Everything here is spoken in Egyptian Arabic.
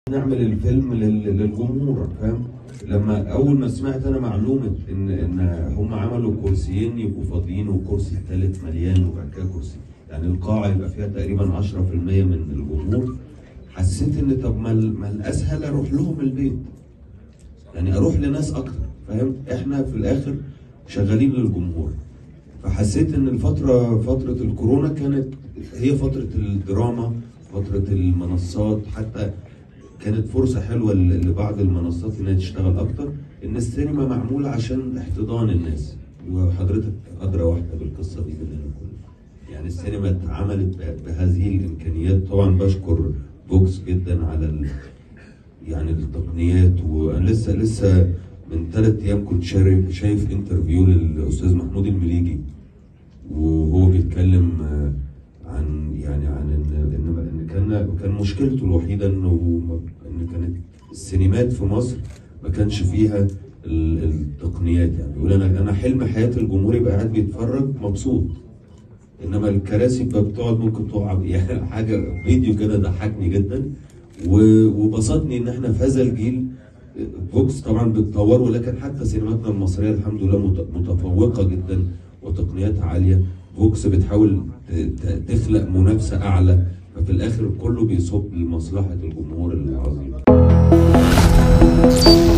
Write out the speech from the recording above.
نعمل الفيلم لل- للجمهور فاهم لما اول ما سمعت انا معلومه ان ان هم عملوا كرسيين يبقوا فاضيين والكرسي الثالث مليان وبعد كده كرسي يعني القاعه يبقى فيها تقريبا 10% من الجمهور حسيت ان طب ما ال- ما الاسهل اروح لهم البيت يعني اروح لناس اكتر فاهم احنا في الاخر شغالين للجمهور فحسيت ان الفتره فتره الكورونا كانت هي فتره الدراما فتره المنصات حتى كانت فرصه حلوه ل- لبعض المنصات انها تشتغل اكتر ان السينما معموله عشان احتضان الناس وحضرتك ادرى واحده بالقصه دي مننا كلنا يعني السينما اتعملت ب- بهذه الامكانيات طبعا بشكر فوكس جدا على ال... يعني التقنيات وانا لسه لسه من ثلاث ايام كنت شارك شايف انترفيو للاستاذ محمود المليجي وهو بيتكلم آه، عن يعني عن ان ان ان كان كان مشكلته الوحيده انه ان كانت السينمات في مصر ما كانش فيها ال- التقنيات يعني بيقول انا انا حلم حياه الجمهور يبقى قاعد بيتفرج مبسوط انما الكراسي بقى بتقعد ممكن تقع يعني حاجه فيديو كده ضحكني جدا و- وبسطني ان احنا في هذا الجيل فوكس طبعا بتطور ولكن حتى سينماتنا المصريه الحمد لله مت- متفوقه جدا وتقنياتها عاليه فوكس بتحاول ت- ت- تخلق منافسه اعلى ففي الاخر كله بيصب لمصلحه الجمهور العظيم